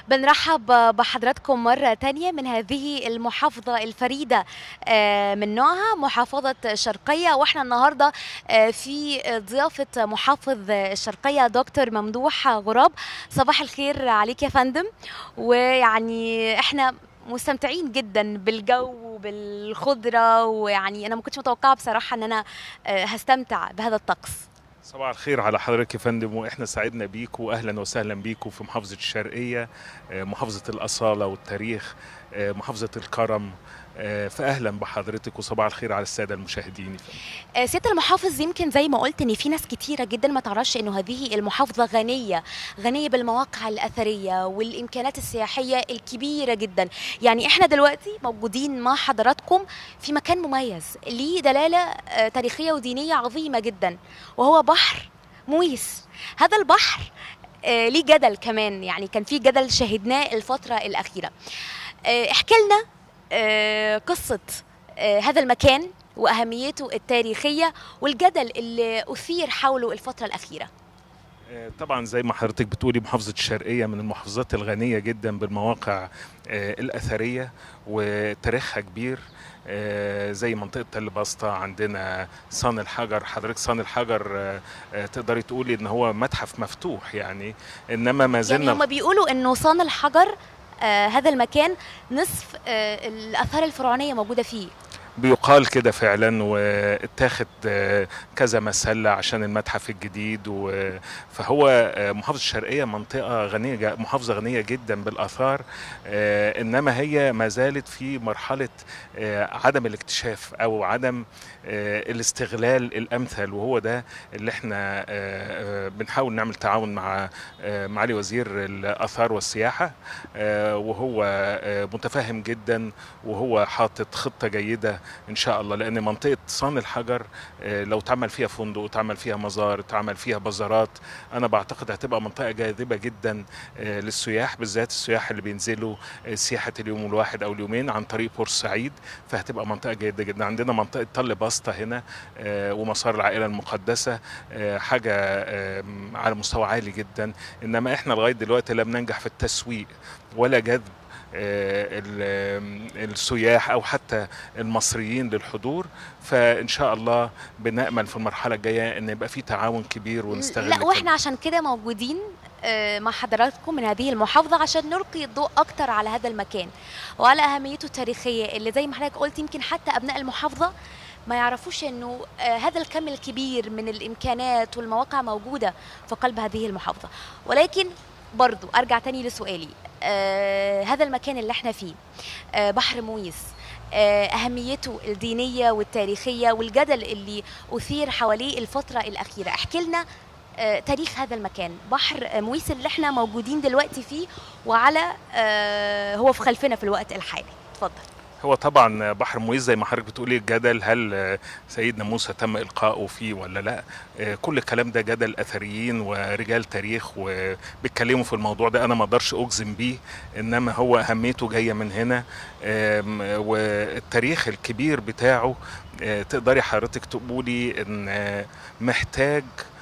بنرحب بحضراتكم مرة تانية من هذه المحافظة الفريدة آه، من نوعها محافظة الشرقية واحنا النهاردة آه، في ضيافة محافظ الشرقية دكتور ممدوح غراب صباح الخير عليك يا فندم ويعني احنا مستمتعين جدا بالجو وبالخضرة ويعني انا ما كنتش متوقعة بصراحة ان انا آه، هستمتع بهذا الطقس صباح الخير على حضرتك يا فندم واحنا سعدنا بيكم واهلا وسهلا بيكم في محافظه الشرقيه آه، محافظه الاصاله والتاريخ آه، محافظه الكرم آه، فاهلا بحضرتك وصباح الخير على الساده المشاهدين يا فندم. آه، سيادة المحافظ يمكن زي ما قلت ان في ناس كتيرة جدا ما تعرفش انه هذه المحافظة غنية غنية بالمواقع الأثرية والإمكانات السياحية الكبيرة جدا يعني احنا دلوقتي موجودين مع حضراتكم في مكان مميز ليه دلالة آه، تاريخية ودينية عظيمة جدا وهو بحر مويس هذا البحر آه، ليه جدل كمان يعني كان في جدل شهدناه الفترة الأخيرة آه، احكي لنا آه، قصة آه، هذا المكان وأهميته التاريخية والجدل اللي أثير حوله الفترة الأخيرة آه، طبعا زي ما حضرتك بتقولي محافظه الشرقيه من المحافظات الغنيه جدا بالمواقع آه، الاثريه وتاريخها كبير آه، زي منطقه تل بسطة عندنا صان الحجر حضرتك صان الحجر آه، آه، تقدري تقولي ان هو متحف مفتوح يعني انما ما يعني زلنا هم بيقولوا إنه صان الحجر آه هذا المكان نصف آه الآثار الفرعونية موجودة فيه بيقال كده فعلا واتاخد آه، كذا مسلة عشان المتحف الجديد و- فهو آه، محافظة الشرقية منطقة غنية ج- محافظة غنية جدا بالآثار آه، إنما هي ما زالت في مرحلة آه، عدم الاكتشاف أو عدم آه، الاستغلال الأمثل وهو ده اللي احنا آه، آه، بنحاول نعمل تعاون مع آه، معالي وزير الآثار والسياحة آه، وهو آه، متفهم جدا وهو حاطط خطة جيدة ان شاء الله لان منطقه صان الحجر آه، لو اتعمل فيها فندق اتعمل فيها مزار اتعمل فيها بازارات انا بعتقد هتبقى منطقه جاذبه جدا آه، للسياح بالذات السياح اللي بينزلوا آه، سياحه اليوم الواحد او اليومين عن طريق بورسعيد فهتبقى منطقه جيده جدا عندنا منطقه تل بسطه هنا آه، ومسار العائله المقدسه آه، حاجه آه، على مستوى عالي جدا انما احنا لغايه دلوقتي لم ننجح في التسويق ولا جذب آه، ال- السياح او حتى المصريين للحضور فان شاء الله بنامل في المرحله الجايه ان يبقى في تعاون كبير ونستغل لا واحنا عشان كده موجودين آه، مع حضراتكم من هذه المحافظة عشان نلقي الضوء أكتر على هذا المكان وعلى أهميته التاريخية اللي زي ما حضرتك قلت يمكن حتى أبناء المحافظة ما يعرفوش انه آه، هذا الكم الكبير من الامكانات والمواقع موجوده في قلب هذه المحافظه ولكن برضو ارجع تاني لسؤالي آه هذا المكان اللي احنا فيه آه بحر مويس آه اهميته الدينيه والتاريخيه والجدل اللي اثير حواليه الفتره الاخيره احكي لنا آه تاريخ هذا المكان بحر آه، مويس اللي احنا موجودين دلوقتي فيه وعلى آه هو في خلفنا في الوقت الحالي اتفضل هو طبعا بحر مويس زي ما حضرتك بتقولي الجدل هل آه، سيدنا موسى تم القائه فيه ولا لا آه، كل الكلام ده جدل اثريين ورجال تاريخ وبيتكلموا في الموضوع ده انا ما اقدرش اجزم بيه انما هو اهميته جايه من هنا آم، والتاريخ الكبير بتاعه آه، تقدري حضرتك تقولي ان آه، محتاج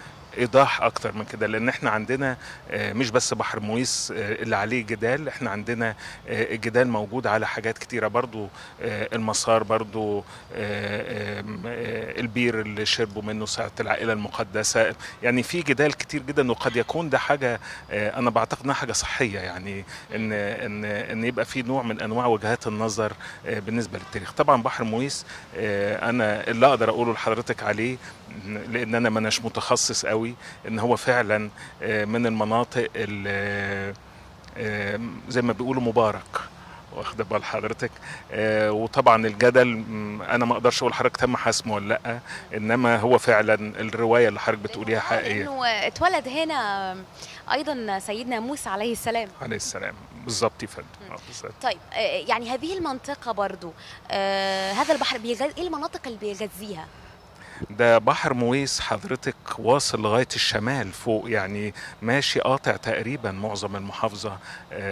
ايضاح اكتر من كده لان احنا عندنا آه، مش بس بحر مويس آه، اللي عليه جدال احنا عندنا آه، الجدال موجود على حاجات كتيره برضو آه، المسار برضو آه، آم، آه، البير اللي شربوا منه ساعه العائله المقدسه يعني في جدال كتير جدا وقد يكون ده حاجه آه، انا بعتقد انها حاجه صحيه يعني ان ان ان يبقى في نوع من انواع وجهات النظر آه، بالنسبه للتاريخ طبعا بحر مويس آه، انا اللي اقدر اقوله لحضرتك عليه لان انا مناش متخصص قوي ان هو فعلا آه، من المناطق اللي آه، زي ما بيقولوا مبارك واخد بال حضرتك آه وطبعا الجدل م، انا ما اقدرش اقول حضرتك تم حسمه ولا لا انما هو فعلا الروايه اللي حضرتك بتقوليها حقيقيه انه اتولد هنا ايضا سيدنا موسى عليه السلام عليه السلام بالظبط يا فندم آه، بالظبط طيب آه، يعني هذه المنطقة برضو آه هذا البحر بيغذي ايه المناطق اللي بيغذيها؟ ده بحر مويس حضرتك واصل لغاية الشمال فوق يعني ماشي قاطع تقريبا معظم المحافظة آه،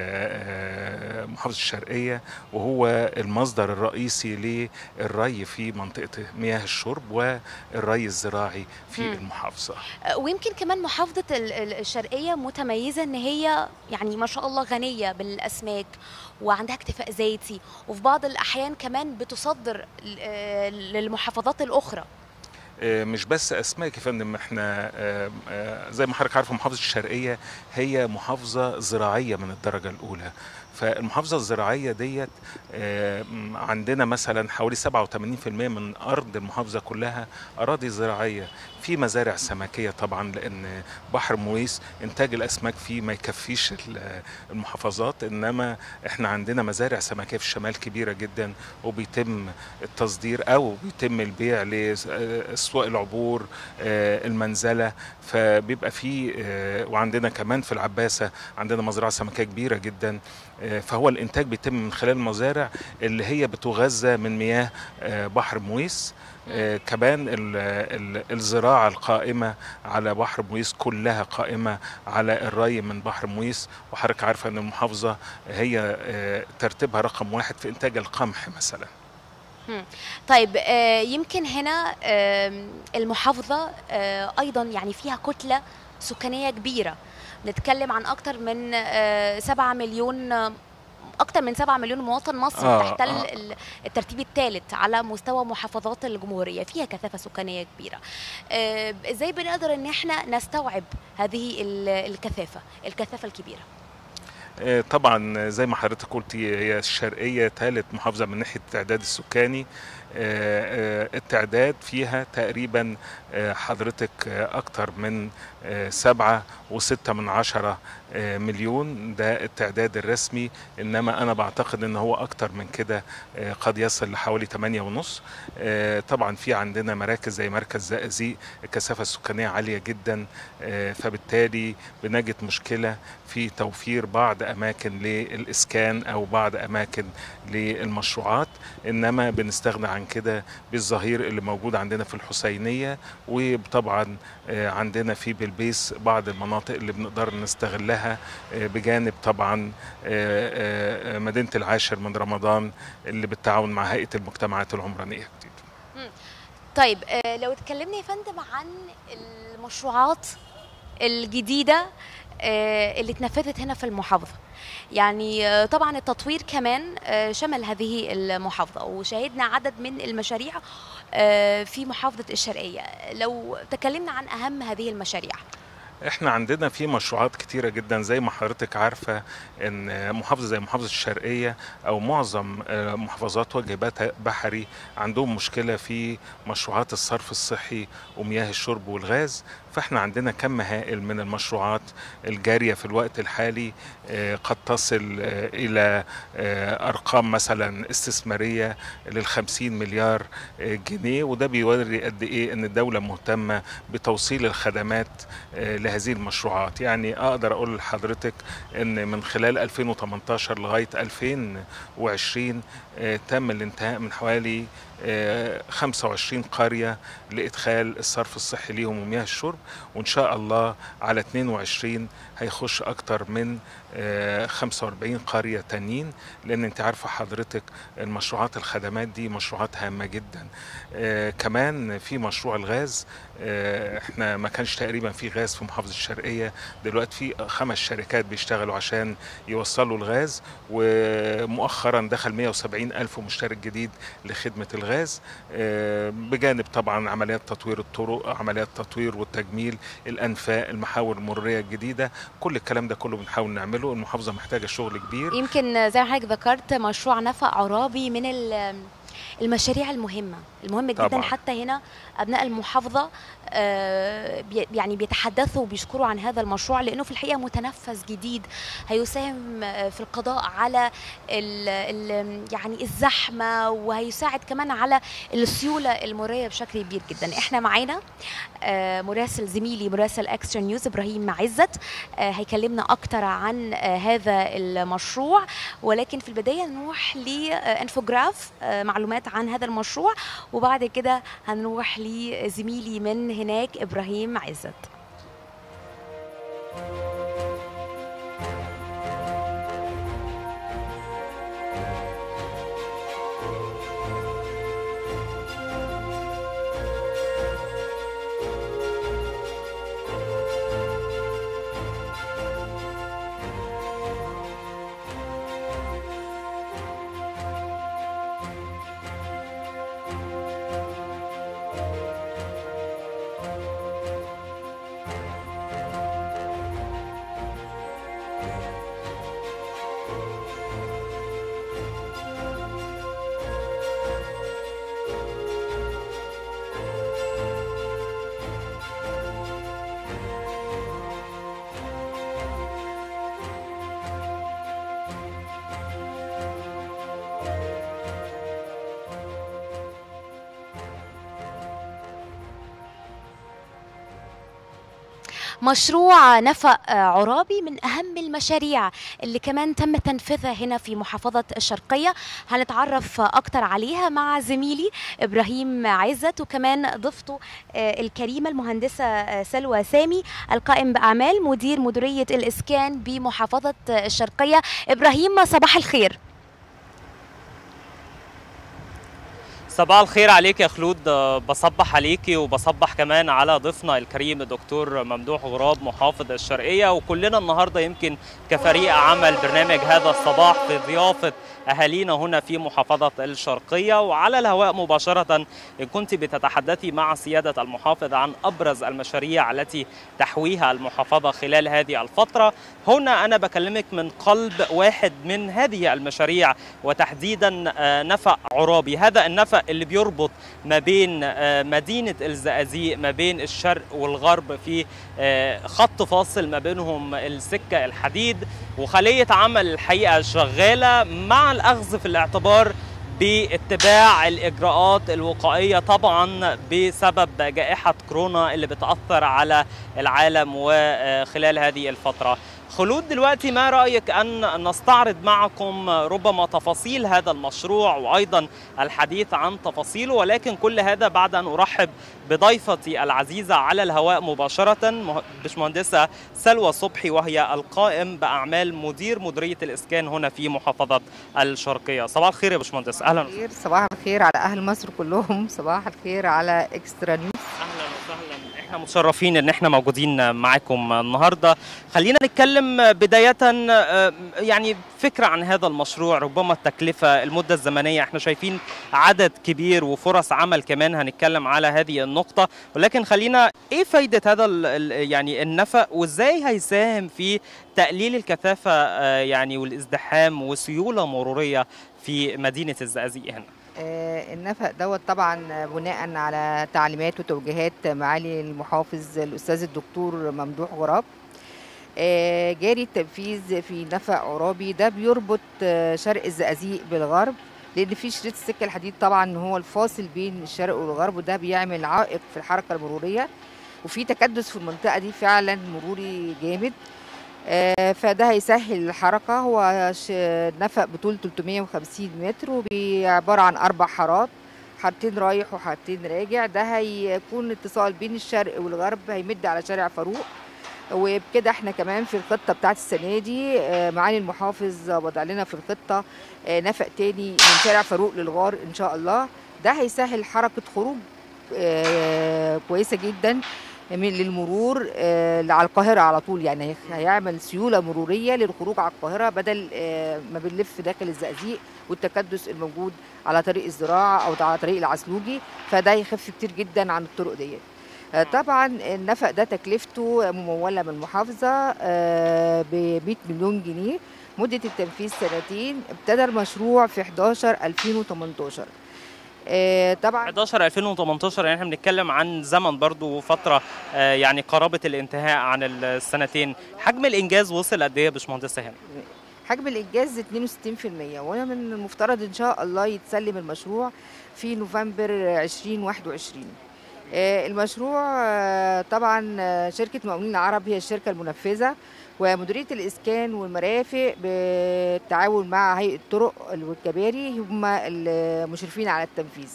آه، محافظة الشرقية وهو المصدر الرئيسي للري في منطقة مياه الشرب والري الزراعي في مم. المحافظة آه، ويمكن كمان محافظة ال- ال- الشرقية متميزة إن هي يعني ما شاء الله غنية بالأسماك وعندها اكتفاء ذاتي وفي بعض الأحيان كمان بتصدر ل- آه، للمحافظات الأخرى آه، مش بس اسماك يا فندم احنا آه، آه، زي ما حضرتك عارفه محافظه الشرقيه هي محافظه زراعيه من الدرجه الاولى فالمحافظه الزراعيه ديت آه، م- عندنا مثلا حوالي 87% من ارض المحافظه كلها اراضي زراعيه في مزارع سمكيه طبعا لان بحر مويس انتاج الاسماك فيه ما يكفيش ال- المحافظات انما احنا عندنا مزارع سمكيه في الشمال كبيره جدا وبيتم التصدير او بيتم البيع لاسواق العبور آه، المنزله فبيبقى في آه، وعندنا كمان في العباسه عندنا مزرعه سمكيه كبيره جدا آه، فهو الانتاج بيتم من خلال المزارع اللي هي بتغذى من مياه آه، بحر مويس آه، كمان ال- ال- الزراعة القائمة على بحر مويس كلها قائمة على الري من بحر مويس وحضرتك عارفة أن المحافظة هي آه، ترتيبها رقم واحد في إنتاج القمح مثلا طيب آه، يمكن هنا آم، المحافظة آه، أيضا يعني فيها كتلة سكانية كبيرة نتكلم عن أكتر من آه، سبعة مليون آه، أكتر من سبعة مليون مواطن مصري آه، تحتل آه. ال- الترتيب الثالث على مستوى محافظات الجمهورية فيها كثافة سكانية كبيرة آه، إزاي بنقدر إن احنا نستوعب هذه ال- الكثافة الكثافة الكبيرة آه، طبعا زي ما حضرتك قلتي هي الشرقية ثالث محافظة من ناحية التعداد السكاني آه، آه، التعداد فيها تقريبا آه، حضرتك آه، أكتر من آه، سبعة وستة من عشرة آه، مليون ده التعداد الرسمي إنما أنا بعتقد إن هو أكتر من كده آه، قد يصل لحوالي 8 ونص آه، طبعا في عندنا مراكز زي مركز زقازيق الكثافة السكانية عالية جدا آه، فبالتالي بنجد مشكلة في توفير بعض اماكن للاسكان او بعض اماكن للمشروعات انما بنستغنى عن كده بالظهير اللي موجود عندنا في الحسينيه وطبعا آه، عندنا في بلبيس بعض المناطق اللي بنقدر نستغلها آه، بجانب طبعا آه، آه، مدينه العاشر من رمضان اللي بالتعاون مع هيئه المجتمعات العمرانيه الجديده طيب آه، لو اتكلمنا يا فندم عن المشروعات الجديدة آه، اللي اتنفذت هنا في المحافظة يعني آه، طبعا التطوير كمان آه، شمل هذه المحافظة وشاهدنا عدد من المشاريع آه، في محافظة الشرقية لو تكلمنا عن أهم هذه المشاريع احنا عندنا في مشروعات كتيرة جدا زي ما حضرتك عارفة ان محافظة زي محافظة الشرقية او معظم آه، محافظات وجه بت- بحري عندهم مشكلة في مشروعات الصرف الصحي ومياه الشرب والغاز فاحنا عندنا كم هائل من المشروعات الجارية في الوقت الحالي آه، قد تصل آه، الى آه، ارقام مثلا استثمارية للخمسين مليار آه، جنيه وده بيوري قد ايه ان الدولة مهتمة بتوصيل الخدمات آه، لهذه المشروعات يعني اقدر اقول لحضرتك ان من خلال 2018 لغايه 2020 آه، تم الانتهاء من حوالي آه، 25 قريه لادخال الصرف الصحي ليهم ومياه الشرب وان شاء الله على 22 هيخش اكتر من آه، 45 قريه تانيين لان انت عارفه حضرتك المشروعات الخدمات دي مشروعات هامه جدا آه، كمان في مشروع الغاز آه، احنا ما كانش تقريبا في غاز في محافظه الشرقيه دلوقتي في خمس شركات بيشتغلوا عشان يوصلوا الغاز ومؤخرا دخل 170 الف مشترك جديد لخدمه الغاز آه، بجانب طبعا عمليات تطوير الطرق عمليات تطوير والتجميل الانفاق المحاور المروريه الجديده كل الكلام ده كله بنحاول نعمله المحافظه محتاجه شغل كبير يمكن زي ما حضرتك ذكرت مشروع نفق عرابي من ال- المشاريع المهمة المهم جدا طبعاً. حتى هنا أبناء المحافظة آه، بي- يعني بيتحدثوا وبيشكروا عن هذا المشروع لانه في الحقيقه متنفس جديد هيساهم آه، في القضاء على ال ال يعني الزحمه وهيساعد كمان على السيوله المريه بشكل كبير جدا احنا معانا آه، مراسل زميلي مراسل اكسترا نيوز ابراهيم عزت آه، هيكلمنا اكتر عن آه، هذا المشروع ولكن في البدايه نروح لانفوجراف معلومات عن هذا المشروع وبعد كده هنروح لزميلي من هناك ابراهيم عزت مشروع نفق عرابي من أهم المشاريع اللي كمان تم تنفيذها هنا في محافظة الشرقية هنتعرف أكتر عليها مع زميلي إبراهيم عزت وكمان ضيفته آه، الكريمة المهندسة آه، سلوى سامي القائم بأعمال مدير مديرية الإسكان بمحافظة الشرقية إبراهيم صباح الخير صباح الخير عليك يا خلود آه، بصبح عليكي وبصبح كمان على ضيفنا الكريم الدكتور ممدوح غراب محافظ الشرقية وكلنا النهاردة يمكن كفريق عمل برنامج هذا الصباح في ضيافة أهالينا هنا في محافظة الشرقية وعلى الهواء مباشرة إن كنت بتتحدثي مع سيادة المحافظ عن أبرز المشاريع التي تحويها المحافظة خلال هذه الفترة هنا أنا بكلمك من قلب واحد من هذه المشاريع وتحديدا آه، نفق عرابي هذا النفق اللي بيربط ما بين آه، مدينة الزقازيق ما بين الشرق والغرب في آه، خط فاصل ما بينهم السكة الحديد وخلية عمل الحقيقة شغالة مع الأخذ في الاعتبار باتباع الإجراءات الوقائية طبعا بسبب جائحة كورونا اللي بتأثر على العالم وخلال هذه الفترة خلود دلوقتي ما رأيك أن نستعرض معكم ربما تفاصيل هذا المشروع وأيضا الحديث عن تفاصيله ولكن كل هذا بعد أن أرحب بضيفتي العزيزة على الهواء مباشرة مه- باشمهندسة سلوى صبحي وهي القائم بأعمال مدير مديرية الإسكان هنا في محافظة الشرقية صباح الخير يا باشمهندس أهلا وسهلا الخير صباح الخير على اهل مصر كلهم صباح الخير على اكسترا نيوز اهلا وسهلا احنا متشرفين ان احنا موجودين معاكم النهارده خلينا نتكلم بدايه آه، يعني فكره عن هذا المشروع ربما التكلفه المده الزمنيه احنا شايفين عدد كبير وفرص عمل كمان هنتكلم على هذه النقطه ولكن خلينا ايه فايده هذا ال- ال- يعني النفق وازاي هيساهم في تقليل الكثافه آه، يعني والازدحام وسيوله مروريه في مدينه الزقازيق هنا آه، النفق دوت طبعا بناء على تعليمات وتوجيهات معالي المحافظ الاستاذ الدكتور ممدوح غراب آه، جاري التنفيذ في نفق عرابي ده بيربط آه، شرق الزقازيق بالغرب لان في شريط السكه الحديد طبعا هو الفاصل بين الشرق والغرب وده بيعمل عائق في الحركه المروريه وفي تكدس في المنطقه دي فعلا مروري جامد آه، فده هيسهل الحركة هو ش- نفق بطول 350 متر وعبارة عن أربع حارات حارتين رايح وحارتين راجع ده هيكون اتصال بين الشرق والغرب هيمد على شارع فاروق وبكده احنا كمان في الخطة بتاعت السنة دي آه، معالي المحافظ وضع لنا في الخطة آه، نفق تاني من شارع فاروق للغار إن شاء الله ده هيسهل حركة خروج آه، كويسة جدا من للمرور آه، على القاهرة على طول يعني هي- هيعمل سيولة مرورية للخروج على القاهرة بدل آه، ما بنلف داخل الزقازيق والتكدس الموجود على طريق الزراعة أو على طريق العسلوجي فده يخف كتير جدا عن الطرق ديت آه، طبعا النفق ده تكلفته ممولة من المحافظة ب 100 مليون جنيه مدة التنفيذ سنتين ابتدى المشروع في 11 2018 آه، طبعا 11 2018 يعني احنا بنتكلم عن زمن برضو فتره آه، يعني قرابه الانتهاء عن السنتين حجم الانجاز وصل قد ايه يا باشمهندسه هنا حجم الانجاز 62% وانا من المفترض ان شاء الله يتسلم المشروع في نوفمبر 2021 آه، المشروع آه، طبعا آه، شركه مقاولين العرب هي الشركه المنفذه ومديريه الاسكان والمرافق بالتعاون مع هيئه الطرق والكباري هم المشرفين على التنفيذ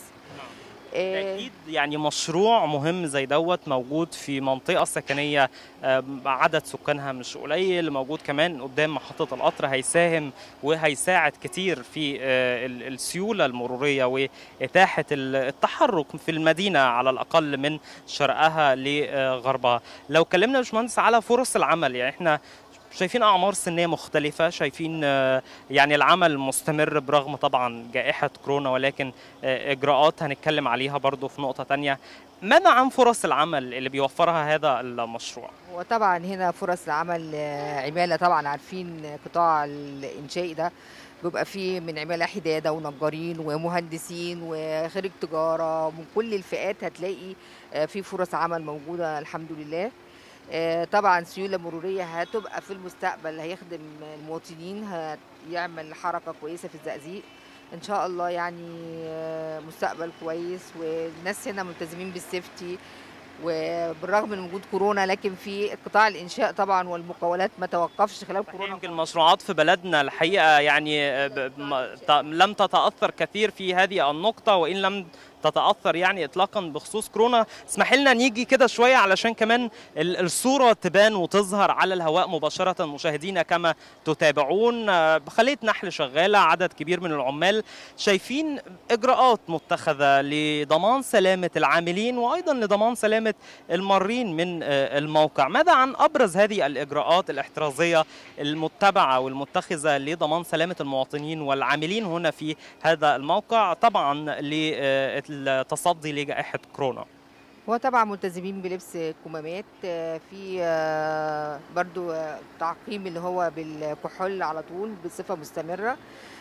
آه، اكيد يعني مشروع مهم زي دوت موجود في منطقه سكنيه آه، عدد سكانها مش قليل موجود كمان قدام محطه القطر هيساهم وهيساعد كتير في آه، ال- السيوله المروريه واتاحه ال- التحرك في المدينه على الاقل من شرقها لغربها لو اتكلمنا يا باشمهندس على فرص العمل يعني احنا شايفين اعمار سنيه مختلفه شايفين آه، يعني العمل مستمر برغم طبعا جائحه كورونا ولكن آه، اجراءات هنتكلم عليها برضو في نقطه تانية ماذا عن فرص العمل اللي بيوفرها هذا المشروع وطبعا هنا فرص العمل آه، عماله طبعا عارفين قطاع الانشائي ده بيبقى فيه من عماله حداده ونجارين ومهندسين وخريج تجاره ومن كل الفئات هتلاقي آه، في فرص عمل موجوده الحمد لله آه، طبعا سيوله مروريه هتبقى في المستقبل هيخدم المواطنين هيعمل حركه كويسه في الزقازيق ان شاء الله يعني آه، مستقبل كويس والناس هنا ملتزمين بالسيفتي وبالرغم من وجود كورونا لكن في قطاع الانشاء طبعا والمقاولات ما توقفش خلال كورونا يمكن المشروعات في بلدنا الحقيقه يعني آه، ب- م- ت- لم تتاثر كثير في هذه النقطه وان لم تتاثر يعني اطلاقا بخصوص كورونا اسمح لنا نيجي كده شويه علشان كمان ال- الصوره تبان وتظهر على الهواء مباشره مشاهدينا كما تتابعون آه، خليه نحل شغاله عدد كبير من العمال شايفين اجراءات متخذه لضمان سلامه العاملين وايضا لضمان سلامه المارين من آه، الموقع ماذا عن ابرز هذه الاجراءات الاحترازيه المتبعه والمتخذه لضمان سلامه المواطنين والعاملين هنا في هذا الموقع طبعا للتصدي لجائحه كورونا هو طبعا ملتزمين بلبس الكمامات آه، في آه، برضو آه، تعقيم اللي هو بالكحول على طول بصفه مستمره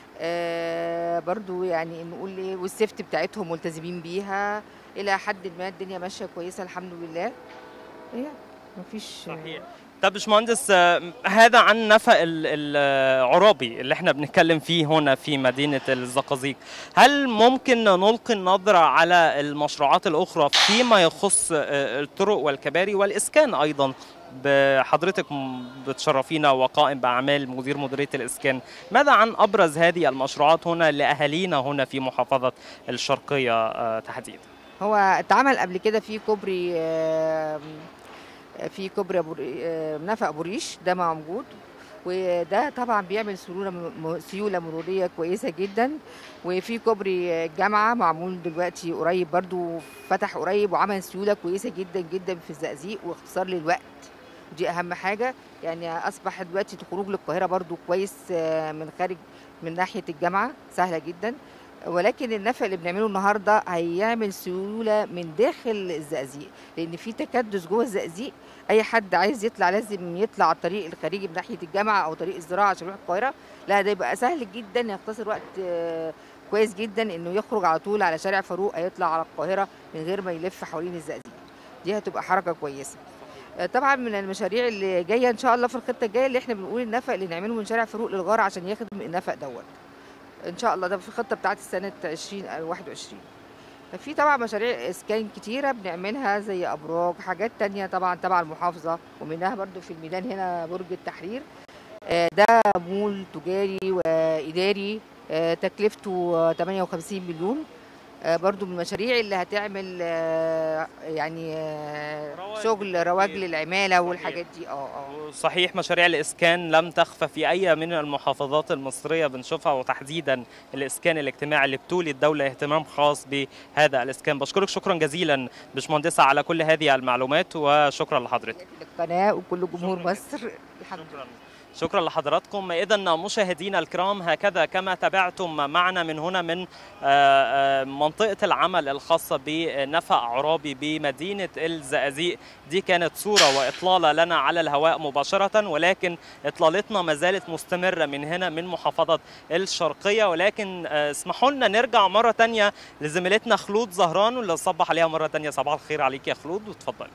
آه، برضو يعني نقول ايه والسيفت بتاعتهم ملتزمين بيها الى حد ما الدنيا ماشيه كويسه الحمد لله هي مفيش صحيح طب باشمهندس آه، هذا عن نفق ال- العرابي اللي احنا بنتكلم فيه هنا في مدينه الزقازيق هل ممكن نلقي النظره على المشروعات الاخرى فيما يخص آه، الطرق والكباري والاسكان ايضا بحضرتك م- بتشرفينا وقائم باعمال مدير مديريه الاسكان ماذا عن ابرز هذه المشروعات هنا لاهالينا هنا في محافظه الشرقيه آه، تحديدا هو اتعمل قبل كده في كوبري آم، في كوبري أبو ري- آم، نفق ابو ريش ده موجود وده طبعا بيعمل سيوله م- سيوله مروريه كويسه جدا وفي كوبري الجامعه معمول دلوقتي قريب برضو فتح قريب وعمل سيوله كويسه جدا جدا في الزقازيق واختصار للوقت دي اهم حاجه يعني اصبح دلوقتي الخروج للقاهره برضو كويس آه، من خارج من ناحيه الجامعه سهله جدا ولكن النفق اللي بنعمله النهارده هيعمل سيوله من داخل الزقازيق لان في تكدس جوه الزقازيق اي حد عايز يطلع لازم يطلع على الطريق الخارجي من ناحيه الجامعه او طريق الزراعه عشان يروح القاهره لا ده يبقى سهل جدا يختصر وقت آه، كويس جدا انه يخرج على طول على شارع فاروق هيطلع على القاهره من غير ما يلف حوالين الزقازيق دي هتبقى حركه كويسه آه، طبعا من المشاريع اللي جايه ان شاء الله في الخطه الجايه اللي احنا بنقول النفق اللي نعمله من شارع فاروق للغار عشان يخدم النفق دوت ان شاء الله ده في الخطه بتاعت السنه 2021 في طبعا مشاريع اسكان كتيره بنعملها زي ابراج حاجات تانية طبعا تبع المحافظه ومنها برضو في الميدان هنا برج التحرير آه، ده مول تجاري واداري آه، تكلفته آه، 58 مليون آه، برضو من المشاريع اللي هتعمل آه، يعني آه، رواج شغل رواج كتير. للعماله والحاجات دي اه اه صحيح مشاريع الإسكان لم تخفى في أي من المحافظات المصرية بنشوفها وتحديدا الإسكان الاجتماعي اللي بتولي الدولة اهتمام خاص بهذا الإسكان بشكرك شكرا جزيلا باشمهندسة على كل هذه المعلومات وشكرا لحضرتك القناه وكل جمهور شكراً مصر الحمد لله شكرا شكرا لحضراتكم اذا مشاهدينا الكرام هكذا كما تابعتم معنا من هنا من آه، آه، منطقه العمل الخاصه بنفق عرابي بمدينه الزقازيق دي كانت صوره واطلاله لنا على الهواء مباشره ولكن اطلالتنا ما زالت مستمره من هنا من محافظه الشرقيه ولكن آه، اسمحوا لنا نرجع مره تانية لزميلتنا خلود زهران واللي صبح عليها مره تانية صباح الخير عليك يا خلود وتفضلي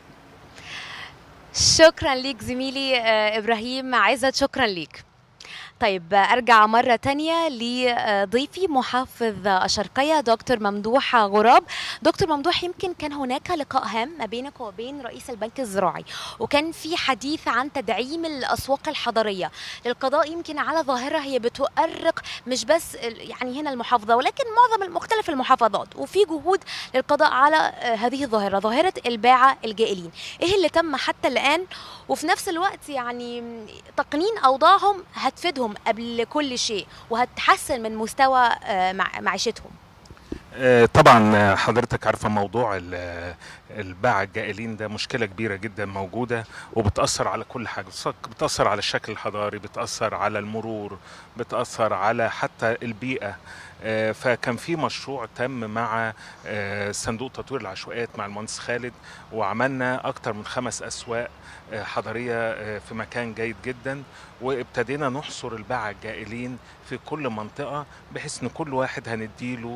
شكرا ليك زميلي آه، ابراهيم عزت شكرا ليك طيب آه، ارجع مره تانية لضيفي محافظ الشرقيه دكتور ممدوح غراب دكتور ممدوح يمكن كان هناك لقاء هام ما بينك وبين رئيس البنك الزراعي وكان في حديث عن تدعيم الاسواق الحضريه للقضاء يمكن على ظاهره هي بتؤرق مش بس ال- يعني هنا المحافظه ولكن معظم مختلف المحافظات وفي جهود للقضاء على آه، هذه الظاهره ظاهره الباعه الجائلين ايه اللي تم حتى الان وفي نفس الوقت يعني تقنين اوضاعهم هتفيدهم قبل كل شيء وهتحسن من مستوى آه، مع- معيشتهم آه، طبعا آه، حضرتك عارفه موضوع ال- آه، الباعة الجائلين ده مشكله كبيره جدا موجوده وبتاثر على كل حاجه بتص- بتاثر على الشكل الحضاري بتاثر على المرور بتاثر على حتى البيئه آه، فكان في مشروع تم مع آه، صندوق تطوير العشوائيات مع المهندس خالد وعملنا اكتر من خمس اسواق آه، حضريه آه، في مكان جيد جدا وابتدينا نحصر الباعة الجائلين في كل منطقه بحيث ان كل واحد هنديله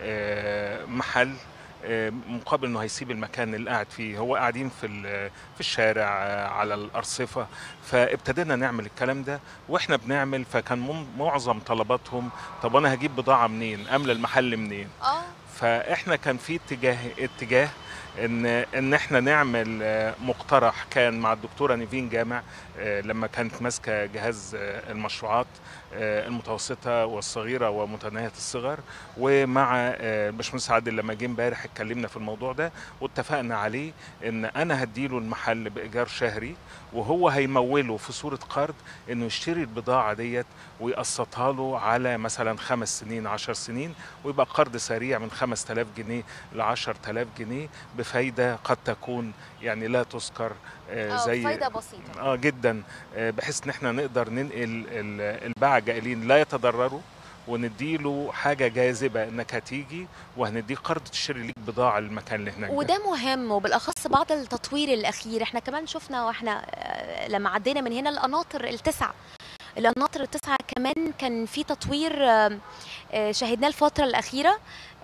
آه، محل آه، مقابل انه هيسيب المكان اللي قاعد فيه هو قاعدين في ال- في الشارع آه، على الارصفه فابتدينا نعمل الكلام ده واحنا بنعمل فكان مم- معظم طلباتهم طب انا هجيب بضاعه منين املى المحل منين اه فاحنا كان في اتجاه اتجاه ان ان احنا نعمل آه، مقترح كان مع الدكتوره نيفين جامع آه، لما كانت ماسكه جهاز آه، المشروعات آه، المتوسطه والصغيره ومتناهيه الصغر ومع آه، الباشمهندس عادل لما جه امبارح اتكلمنا في الموضوع ده واتفقنا عليه ان انا هديله المحل بايجار شهري وهو هيموله في صوره قرض انه يشتري البضاعه ديت ويقسطها له على مثلا خمس سنين عشر سنين ويبقى قرض سريع من 5000 جنيه ل 10000 جنيه بفايده قد تكون يعني لا تذكر آه، آه، زي فايده بسيطه اه جدا آه، بحيث ان احنا نقدر ننقل ال- الباعة الجائلين لا يتضرروا ونديله حاجة جاذبة انك هتيجي وهنديك قرض تشتري ليك بضاعة للمكان اللي هناك ده. وده مهم وبالاخص بعد التطوير الاخير احنا كمان شفنا واحنا آه، لما عدينا من هنا القناطر التسعه القناطر التسعه كمان كان في تطوير آه، آه، شاهدناه الفتره الاخيره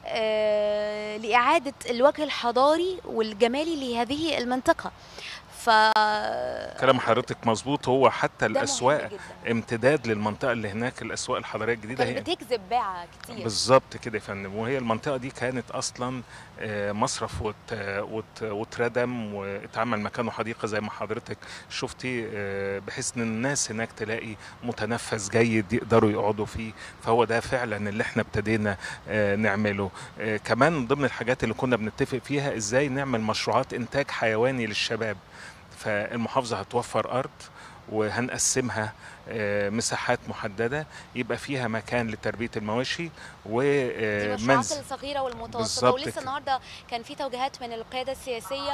آه، لاعاده الوجه الحضاري والجمالي لهذه المنطقه ف كلام حضرتك مظبوط هو حتى ده مهم الاسواق جداً. امتداد للمنطقة اللي هناك الاسواق الحضارية الجديدة كانت هي بتجذب باعة كتير بالظبط كده يا فندم وهي المنطقه دي كانت اصلا آه، مصرف وت- وت- واتردم واتعمل مكانه حديقه زي ما حضرتك شفتي آه، بحيث ان الناس هناك تلاقي متنفس جيد يقدروا يقعدوا فيه فهو ده فعلا اللي احنا ابتدينا آه، نعمله آه، كمان من ضمن الحاجات اللي كنا بنتفق فيها ازاي نعمل مشروعات انتاج حيواني للشباب فالمحافظه هتوفر ارض وهنقسمها آه، مساحات محدده يبقى فيها مكان لتربيه المواشي دي المشروعات ومنزل الصغيره والمتوسطه بالظبط ولسه كده. النهارده كان في توجيهات من القياده السياسيه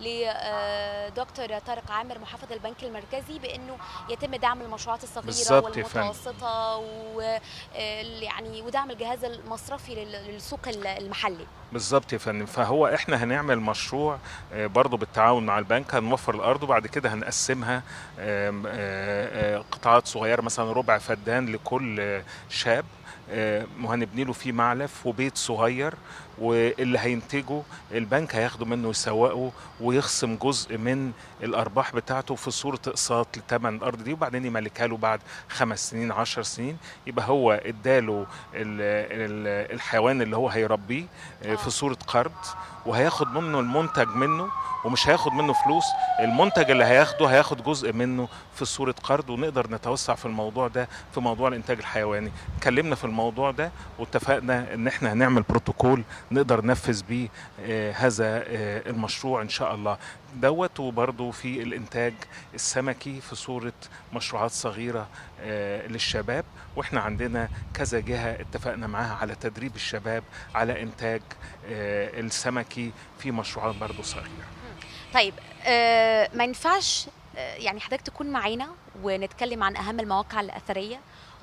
لدكتور طارق عامر محافظ البنك المركزي بانه يتم دعم المشروعات الصغيره بالظبط يا فندم. والمتوسطه و آه، يعني ودعم الجهاز المصرفي لل- للسوق المحلي بالظبط يا فندم فهو احنا هنعمل مشروع آه، برضه بالتعاون مع البنك هنوفر الارض وبعد كده هنقسمها آم، آه، آه، قطاعات صغيره مثلا ربع فدان لكل آه، شاب آه، وهنبني له فيه معلف وبيت صغير واللي هينتجه البنك هياخده منه يسوقه ويخصم جزء من الارباح بتاعته في صوره اقساط لثمن الارض دي وبعدين يملكها له بعد خمس سنين عشر سنين يبقى هو اداله ال- ال- الحيوان اللي هو هيربيه آه، آه. في صوره قرض وهياخد منه المنتج منه ومش هياخد منه فلوس المنتج اللي هياخده هياخد جزء منه في صورة قرض ونقدر نتوسع في الموضوع ده في موضوع الانتاج الحيواني اتكلمنا في الموضوع ده واتفقنا ان احنا هنعمل بروتوكول نقدر ننفذ بيه آه، هذا آه، المشروع ان شاء الله دوت وبرضه في الانتاج السمكي في صورة مشروعات صغيرة آه، للشباب واحنا عندنا كذا جهة اتفقنا معاها على تدريب الشباب على انتاج آه، السمكي في مشروعات برضه صغيرة طيب آه ما ينفعش آه، يعني حضرتك تكون معانا ونتكلم عن اهم المواقع الاثريه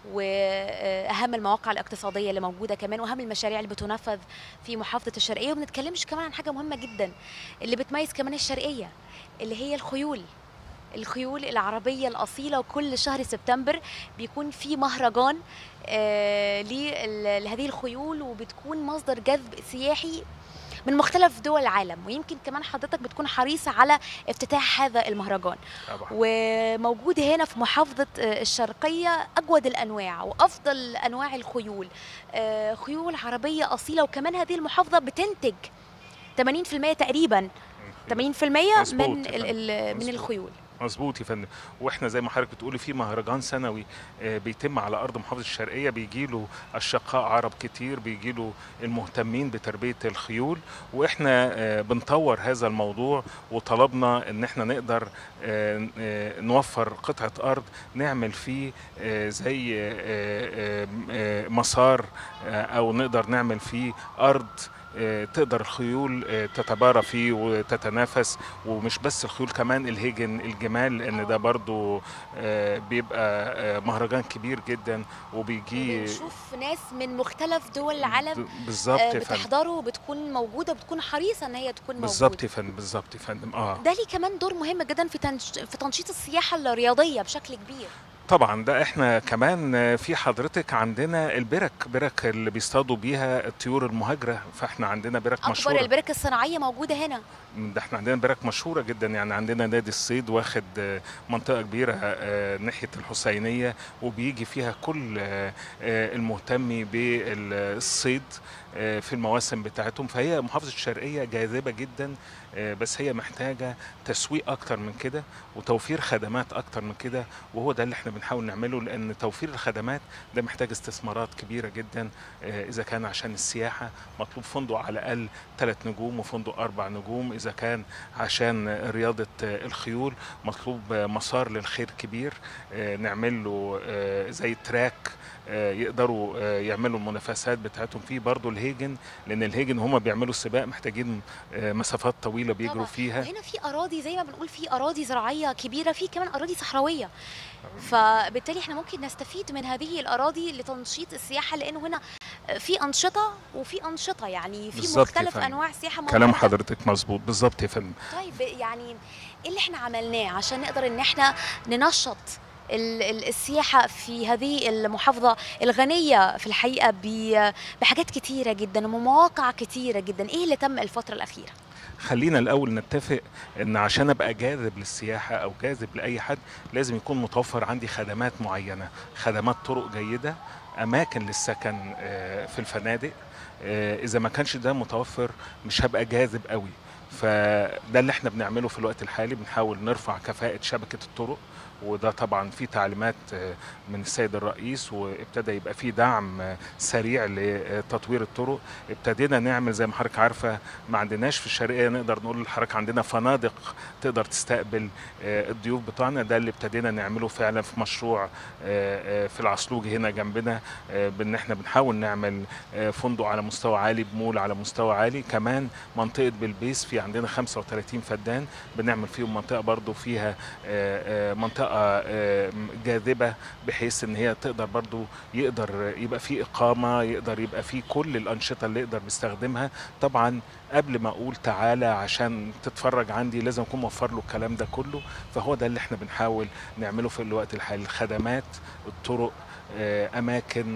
واهم المواقع الاقتصاديه اللي موجوده كمان واهم المشاريع اللي بتنفذ في محافظه الشرقيه وما بنتكلمش كمان عن حاجه مهمه جدا اللي بتميز كمان الشرقيه اللي هي الخيول الخيول العربيه الاصيله وكل شهر سبتمبر بيكون في مهرجان آه لل- لهذه الخيول وبتكون مصدر جذب سياحي من مختلف دول العالم ويمكن كمان حضرتك بتكون حريصة على افتتاح هذا المهرجان طبعا وموجود هنا في محافظة آه، الشرقية أجود الأنواع وأفضل أنواع الخيول آه، خيول عربية أصيلة وكمان هذه المحافظة بتنتج 80% تقريبا 80% مظبوط من يا ال- فندم. ال- من مظبوط. الخيول مظبوط يا فندم واحنا زي ما حضرتك بتقولي في مهرجان سنوي آه، بيتم على ارض محافظه الشرقيه بيجي له الشقاء عرب كتير بيجي له المهتمين بتربيه الخيول واحنا آه، بنطور هذا الموضوع وطلبنا ان احنا نقدر آه، آه، نوفر قطعه ارض نعمل فيه آه، زي آه، آه، آه، مسار آه، او نقدر نعمل فيه ارض آه، تقدر الخيول آه، تتبارى فيه وتتنافس ومش بس الخيول كمان الهجن الجمال لان ده برضو آه، بيبقى آه، مهرجان كبير جدا وبيجي بنشوف ناس من مختلف دول العالم ب- بالظبط آه، يا فندم بتحضره وبتكون موجودة بتكون حريصة إن هي تكون موجودة بالظبط يا فندم بالظبط يا فندم اه ده ليه كمان دور مهم جدا في تنش... في تنشيط السياحه الرياضيه بشكل كبير طبعا ده احنا كمان آه، في حضرتك عندنا البرك برك اللي بيصطادوا بيها الطيور المهاجره فاحنا عندنا برك اكبر مشهوره البرك الصناعيه موجوده هنا ده احنا عندنا برك مشهوره جدا يعني عندنا نادي الصيد واخد آه، منطقه كبيره آه، ناحيه الحسينيه وبيجي فيها كل آه، آه، المهتم بالصيد آه، في المواسم بتاعتهم فهي محافظه الشرقيه جاذبه جدا آه، بس هي محتاجه تسويق اكتر من كده وتوفير خدمات اكتر من كده وهو ده اللي احنا بنحاول نعمله لان توفير الخدمات ده محتاج استثمارات كبيره جدا آه، اذا كان عشان السياحه مطلوب فندق على الاقل ثلاث نجوم وفندق اربع نجوم اذا كان عشان رياضه آه، الخيول مطلوب آه، مسار للخير كبير آه، نعمل له آه، زي تراك آه، يقدروا آه، يعملوا المنافسات بتاعتهم فيه برضو الهيجن لان الهيجن هم بيعملوا السباق محتاجين آه، مسافات طويله بيجروا طبعاً. فيها وهنا في اراضي زي ما بنقول في اراضي زراعيه كبيره في كمان اراضي صحراويه فبالتالي احنا ممكن نستفيد من هذه الاراضي لتنشيط السياحه لانه هنا في انشطه وفي انشطه يعني في بالظبط يا مختلف فندم. انواع سياحه كلام موجودة. حضرتك مظبوط بالظبط يا فندم طيب يعني ايه اللي احنا عملناه عشان نقدر ان احنا ننشط ال- ال- السياحة في هذه المحافظة الغنية في الحقيقة ب- بحاجات كتيرة جدا ومواقع كتيرة جدا ايه اللي تم الفترة الأخيرة؟ خلينا الاول نتفق ان عشان ابقى جاذب للسياحه او جاذب لاي حد لازم يكون متوفر عندي خدمات معينه خدمات طرق جيده اماكن للسكن آه، في الفنادق آه، اذا ما كانش ده متوفر مش هبقى جاذب قوي فده اللي احنا بنعمله في الوقت الحالي بنحاول نرفع كفاءة شبكة الطرق وده طبعا في تعليمات آه، من السيد الرئيس وابتدى يبقى في دعم آه، سريع لتطوير الطرق ابتدينا نعمل زي ما حضرتك عارفه ما عندناش في الشرقيه نقدر نقول لحضرتك عندنا فنادق تقدر تستقبل آه، الضيوف بتوعنا ده اللي ابتدينا نعمله فعلا في مشروع آه، آه، في العصلوج هنا جنبنا آه، بان احنا بنحاول نعمل آه، فندق على مستوى عالي بمول على مستوى عالي كمان منطقه بلبيس في عندنا 35 فدان بنعمل فيهم منطقه برضو فيها آه، آه، منطقه آه، جاذبه بحيث ان هي تقدر برضو يقدر يبقى في اقامه يقدر يبقى في كل الانشطه اللي يقدر بيستخدمها طبعا قبل ما اقول تعالى عشان تتفرج عندي لازم اكون موفر له الكلام ده كله فهو ده اللي احنا بنحاول نعمله في الوقت الحالي الخدمات الطرق آه، اماكن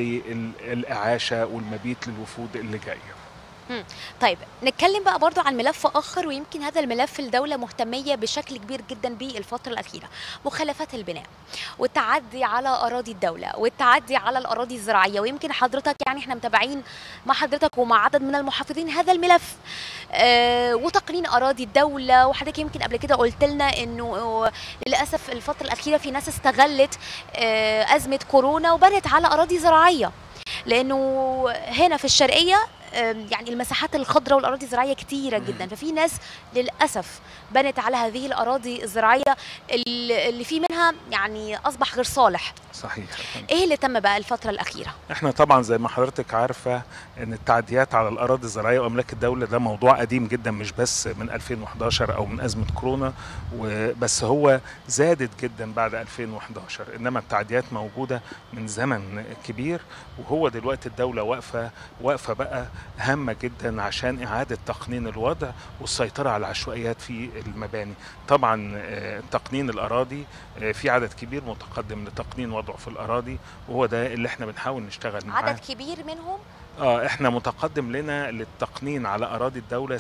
للاعاشه والمبيت للوفود اللي جايه طيب نتكلم بقى برضو عن ملف آخر ويمكن هذا الملف الدولة مهتمية بشكل كبير جدا به الفترة الأخيرة مخالفات البناء والتعدي على أراضي الدولة والتعدي على الأراضي الزراعية ويمكن حضرتك يعني احنا متابعين مع حضرتك ومع عدد من المحافظين هذا الملف آه وتقنين أراضي الدولة وحضرتك يمكن قبل كده قلت لنا إنه آه، للأسف الفترة الأخيرة في ناس استغلت آه أزمة كورونا وبنت على أراضي زراعية لأنه هنا في الشرقية آم، يعني المساحات الخضراء والاراضي الزراعيه كتيره جدا ففي ناس للاسف بنت على هذه الاراضي الزراعيه اللي اللي في منها يعني اصبح غير صالح صحيح ايه اللي تم بقى الفتره الاخيره احنا طبعا زي ما حضرتك عارفه ان التعديات على الاراضي الزراعيه واملاك الدوله ده موضوع قديم جدا مش بس من 2011 او من ازمه كورونا وبس هو زادت جدا بعد 2011 انما التعديات موجوده من زمن كبير وهو دلوقتي الدوله واقفه واقفه بقى هامه جدا عشان اعاده تقنين الوضع والسيطره على العشوائيات في المباني طبعا آه، تقنين الاراضي آه، في عدد كبير متقدم لتقنين وضعه في الاراضي وهو ده اللي احنا بنحاول نشتغل معاه عدد كبير منهم اه احنا متقدم لنا للتقنين على اراضي الدوله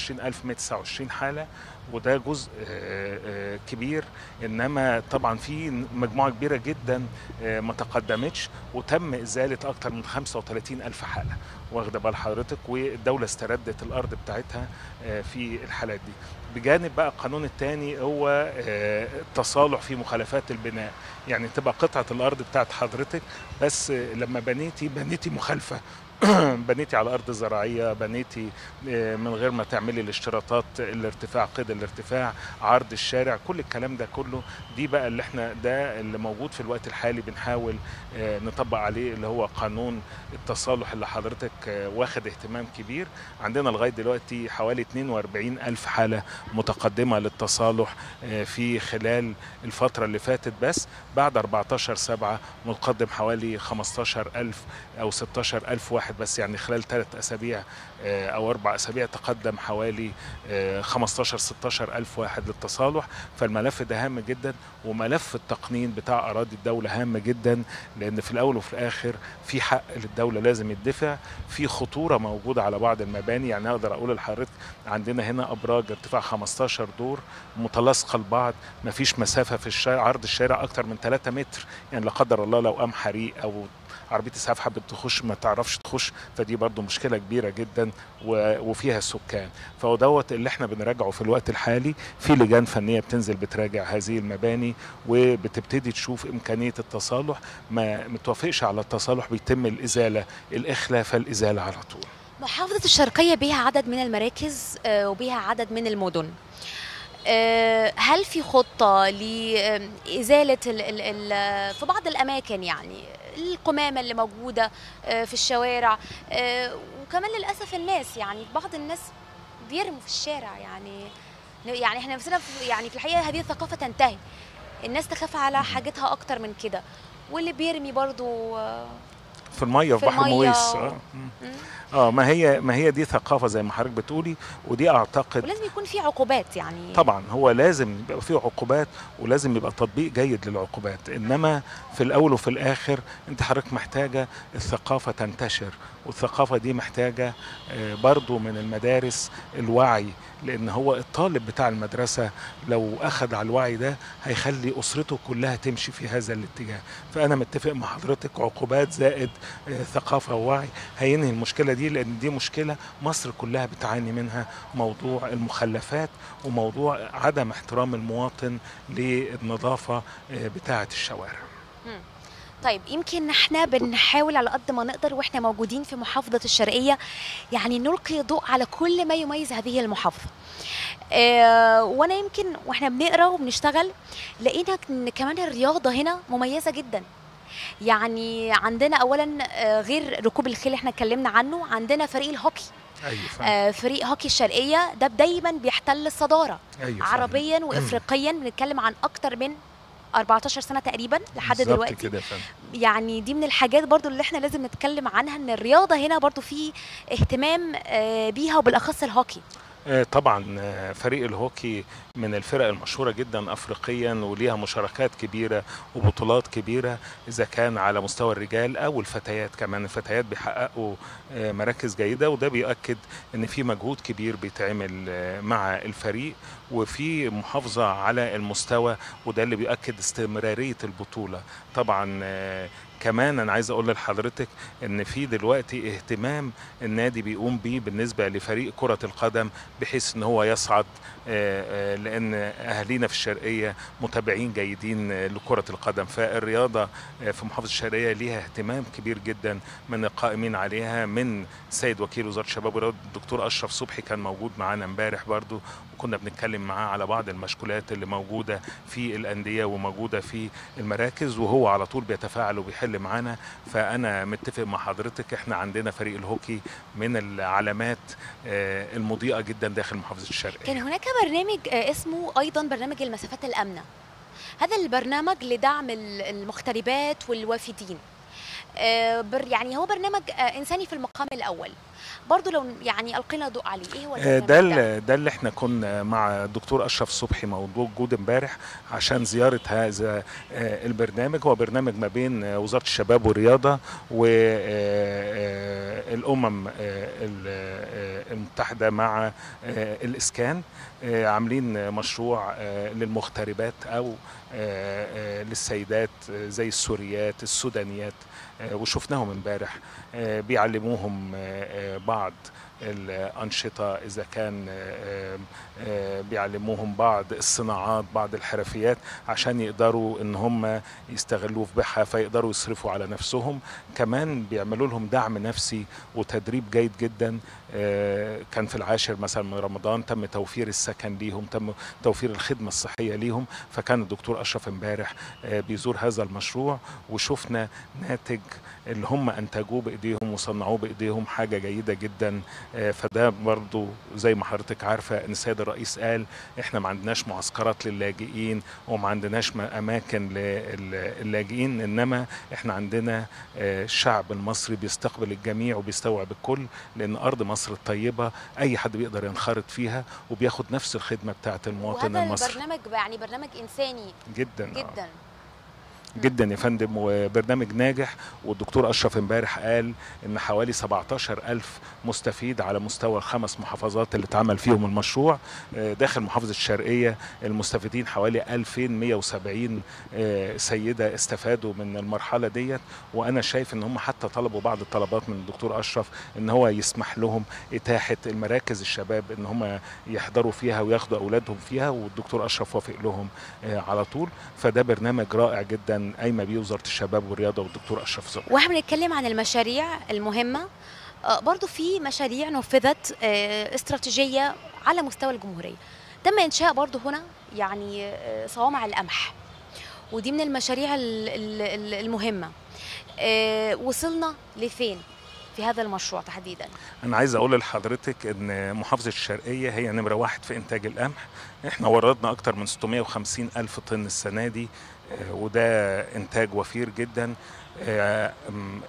26129 حاله وده جزء آه، آه، كبير انما طبعا في مجموعه كبيره جدا آه، ما تقدمتش وتم ازاله اكثر من 35 الف حاله واخده بال حضرتك والدوله استردت الارض بتاعتها آه، في الحالات دي بجانب بقى القانون الثاني هو آه، التصالح في مخالفات البناء يعني تبقى قطعه الارض بتاعت حضرتك بس آه، لما بنيتي بنيتي مخالفه بنيتي على ارض زراعيه بنيتي آه، من غير ما تعملي الاشتراطات الارتفاع قيد الارتفاع عرض الشارع كل الكلام ده كله دي بقى اللي احنا ده اللي موجود في الوقت الحالي بنحاول آه، نطبق عليه اللي هو قانون التصالح اللي حضرتك آه، واخد اهتمام كبير عندنا لغايه دلوقتي حوالي 42 الف حاله متقدمه للتصالح آه، في خلال الفتره اللي فاتت بس بعد 14 سبعة متقدم حوالي 15 ألف أو 16 ألف واحد بس يعني خلال ثلاث أسابيع آه، أو أربع أسابيع تقدم حوالي آه، 15 16 ألف واحد للتصالح فالملف ده هام جدا وملف التقنين بتاع أراضي الدولة هام جدا لأن في الأول وفي الآخر في حق للدولة لازم يدفع في خطورة موجودة على بعض المباني يعني أقدر أقول لحضرتك عندنا هنا أبراج ارتفاع 15 دور متلاصقة لبعض مفيش مسافة في الشارع عرض الشارع أكتر من 3 متر يعني لا قدر الله لو قام حريق أو عربيه اسعاف حبت تخش ما تعرفش تخش فدي برضو مشكله كبيره جدا و- وفيها سكان فهو دوت اللي احنا بنراجعه في الوقت الحالي في لجان فنيه بتنزل بتراجع هذه المباني وبتبتدي تشوف امكانيه التصالح ما متوافقش على التصالح بيتم الازاله الاخلاء فالازاله على طول محافظة الشرقية بها عدد من المراكز آه، وبها عدد من المدن آه، هل في خطة لإزالة ال ال ال في بعض الأماكن يعني القمامة اللي موجودة آه، في الشوارع آه، وكمان للأسف الناس يعني بعض الناس بيرموا في الشارع يعني يعني احنا نفسنا في يعني في الحقيقة هذه الثقافة تنتهي الناس تخاف على حاجتها أكتر من كده واللي بيرمي برضو آه، في الميه في في بحر المية مويس و- اه مم. مم. اه ما هي ما هي دي ثقافه زي ما حضرتك بتقولي ودي اعتقد ولازم يكون في عقوبات يعني طبعا هو لازم يبقى فيه عقوبات ولازم يبقى تطبيق جيد للعقوبات انما في الاول وفي الاخر انت حضرتك محتاجه الثقافه تنتشر والثقافه دي محتاجه آه، برضو من المدارس الوعي لان هو الطالب بتاع المدرسه لو اخذ على الوعي ده هيخلي اسرته كلها تمشي في هذا الاتجاه فانا متفق مع حضرتك عقوبات زائد آه، ثقافه ووعي هينهي المشكله دي لان دي مشكله مصر كلها بتعاني منها موضوع المخلفات وموضوع عدم احترام المواطن للنظافه آه، بتاعه الشوارع طيب يمكن احنا بنحاول على قد ما نقدر واحنا موجودين في محافظة الشرقية يعني نلقي ضوء على كل ما يميز هذه المحافظة اه وانا يمكن واحنا بنقرا وبنشتغل لقينا ان كمان الرياضة هنا مميزة جدا يعني عندنا اولا آه، غير ركوب الخيل اللي احنا اتكلمنا عنه عندنا فريق الهوكي ايوه فاهم آه، فريق هوكي الشرقية ده دايما بيحتل الصدارة ايوه فاهم. عربيا وافريقيا بنتكلم عن اكتر من 14 سنة تقريبا لحد بالظبط دلوقتي كده يا فندم يعني دي من الحاجات برضو اللي احنا لازم نتكلم عنها ان الرياضة هنا برضو في اهتمام آه، بيها وبالاخص الهوكي آه، طبعا آه، فريق الهوكي من الفرق المشهورة جدا أفريقيا وليها مشاركات كبيرة وبطولات كبيرة إذا كان على مستوى الرجال أو الفتيات كمان الفتيات بيحققوا آه، مراكز جيدة وده بيؤكد إن في مجهود كبير بيتعمل آه، مع الفريق وفي محافظة على المستوى وده اللي بيؤكد استمرارية البطولة طبعا آه، كمان انا عايز اقول لحضرتك ان في دلوقتي اهتمام النادي بيقوم بيه بالنسبه لفريق كره القدم بحيث ان هو يصعد آه، آه، لان اهالينا في الشرقيه متابعين جيدين آه، لكره القدم فالرياضه آه، في محافظه الشرقيه ليها اهتمام كبير جدا من القائمين عليها من سيد وكيل وزاره الشباب والرياضه الدكتور اشرف صبحي كان موجود معانا امبارح برضو وكنا بنتكلم معاه على بعض المشكلات اللي موجوده في الانديه وموجوده في المراكز وهو على طول بيتفاعل وبيحل معانا فانا متفق مع حضرتك احنا عندنا فريق الهوكي من العلامات آه، المضيئه جدا داخل محافظه الشرقيه كان هناك برنامج آه، اسمه ايضا برنامج المسافات الامنه هذا البرنامج لدعم ال- المغتربات والوافدين آه، بر يعني هو برنامج آه، انساني في المقام الاول برضو لو يعني القينا ضوء عليه ايه هو آه، البرنامج ده ده ال- ده اللي احنا كنا مع الدكتور اشرف صبحي موجود امبارح عشان زياره هذا آه، البرنامج هو برنامج ما بين آه، وزاره الشباب والرياضه والامم المتحده مع آه، الاسكان آه، عاملين مشروع آه، للمغتربات او آه، آه، للسيدات آه، زي السوريات السودانيات آه، وشفناهم امبارح آه، بيعلموهم آه، آه، بعض الأنشطة إذا كان آه، آه، بيعلموهم بعض الصناعات بعض الحرفيات عشان يقدروا إن هم يستغلوه في بيعها فيقدروا يصرفوا على نفسهم كمان بيعملوا لهم دعم نفسي وتدريب جيد جدا آه، كان في العاشر مثلا من رمضان تم توفير السكن ليهم تم توفير الخدمة الصحية ليهم فكان الدكتور أشرف امبارح آه، بيزور هذا المشروع وشفنا ناتج اللي هم أنتجوه بإيديهم وصنعوه بإيديهم حاجة جيدة جدا آه، فده برضو زي ما حضرتك عارفة ان السيد الرئيس قال احنا ما عندناش معسكرات للاجئين وما عندناش م- اماكن للاجئين انما احنا عندنا آه، الشعب المصري بيستقبل الجميع وبيستوعب الكل لان ارض مصر الطيبة اي حد بيقدر ينخرط فيها وبياخد نفس الخدمة بتاعت المواطن وهذا المصري البرنامج يعني برنامج انساني جدا آه. جدا جدا يا فندم وبرنامج ناجح والدكتور اشرف امبارح قال ان حوالي 17 الف مستفيد على مستوى الخمس محافظات اللي اتعمل فيهم المشروع آه، داخل محافظه الشرقيه المستفيدين حوالي 2170 آه، سيده استفادوا من المرحله ديت وانا شايف ان هم حتى طلبوا بعض الطلبات من الدكتور اشرف ان هو يسمح لهم اتاحه المراكز الشباب ان هم يحضروا فيها وياخدوا اولادهم فيها والدكتور اشرف وافق لهم آه، على طول فده برنامج رائع جدا قايمه بيه وزاره الشباب والرياضه والدكتور اشرف زهر واحنا بنتكلم عن المشاريع المهمة آه، برضو في مشاريع نفذت آه، استراتيجية على مستوى الجمهورية تم إنشاء برضو هنا يعني آه، صوامع القمح ودي من المشاريع ال- ال- ال- المهمة آه، وصلنا لفين في هذا المشروع تحديدا انا عايز اقول لحضرتك ان محافظه الشرقيه هي نمره واحد في انتاج القمح احنا وردنا اكتر من 650 الف طن السنه دي آه، وده انتاج وفير جدا آه، أم،